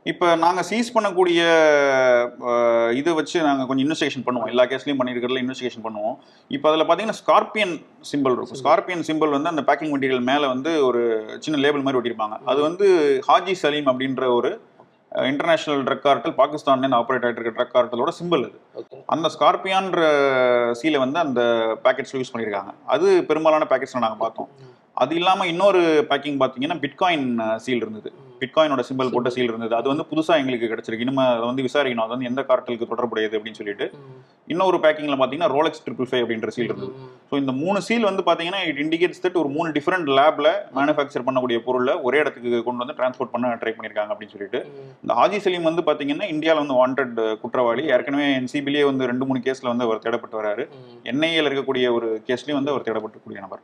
இப்போ நாங்கள் சீஸ் பண்ணக்கூடிய அஹ், இதை வச்சு நாங்கள் கொஞ்சம் இன்வெஸ்டிகேஷன் பண்ணுவோம் எல்லா கேஸ்லையும் பண்ணியிருக்கிறதுல இன்வெஸ்டிகேஷன் பண்ணுவோம் இப்போ அதில் பார்த்தீங்கன்னா ஸ்கார்பியன் சிம்பிள் இருக்கும் ஸ்கார்பியன் சிம்பிள் வந்து அந்த பேக்கிங் மெட்டீரியல் மேலே வந்து ஒரு சின்ன லேபிள் மாதிரி ஒட்டியிருப்பாங்க அது வந்து ஹாஜி சலீம் அப்படின்ற ஒரு இன்டர்நேஷனல் ட்ரக் கார்ட்டல் பாகிஸ்தான்லேருந்து ஆப்ரேட் ஆகிட்டு இருக்க ட்ரக் கார்ட்டலோட சிம்பிள் அது ஓகே அந்த ஸ்கார்பியான்ற சீலை வந்து அந்த பேக்கெட்ஸ் யூஸ் பண்ணியிருக்காங்க அது பெரும்பாலான பேக்கெட்ஸில் நாங்கள் பார்த்தோம் அது இல்லாமல் இன்னொரு பேக்கிங் பார்த்தீங்கன்னா பிட்காயின் சீல் இருந்தது பிட்காயினோட சிம்பிள் போட்ட சீல் இருந்தது அது வந்து புதுசாக எங்களுக்கு கிடைச்சிருக்கு இனிமே அதை வந்து விசாரிக்கணும் அது வந்து எந்த கார்ட்டலுக்கு தொடர்புடையது அப்படின்னு சொல்லிட்டு இன்னொரு பேக்கிங்கில் பார்த்தீங்கன்னா ரோலெக்ஸ் ட்ரிபிள் ஃபைவ் அப்படின்ற சீல் இருந்தது ஸோ இந்த மூணு சீல் வந்து பார்த்தீங்கன்னா இட் இண்டிகேட்ஸ் தட் ஒரு மூணு டிஃப்ரெண்ட் லேப்ல மேனுஃபேக்சர் பண்ணக்கூடிய பொருளை ஒரே இடத்துக்கு கொண்டு வந்து டிரான்ஸ்போர்ட் பண்ண ட்ரை பண்ணியிருக்காங்க அப்படின்னு சொல்லிட்டு இந்த ஹாஜி சலீம் வந்து பார்த்தீங்கன்னா இந்தியாவில் வந்து வாண்டட் குற்றவாளி ஏற்கனவே என்சிபிலேயே வந்து ரெண்டு மூணு கேஸில் வந்து அவர் தேடப்பட்டு வராரு என்ஐஏல இருக்கக்கூடிய ஒரு கேஸ்லேயும் வந்து அவர் தேடப்பட்டக்கூடிய நபர்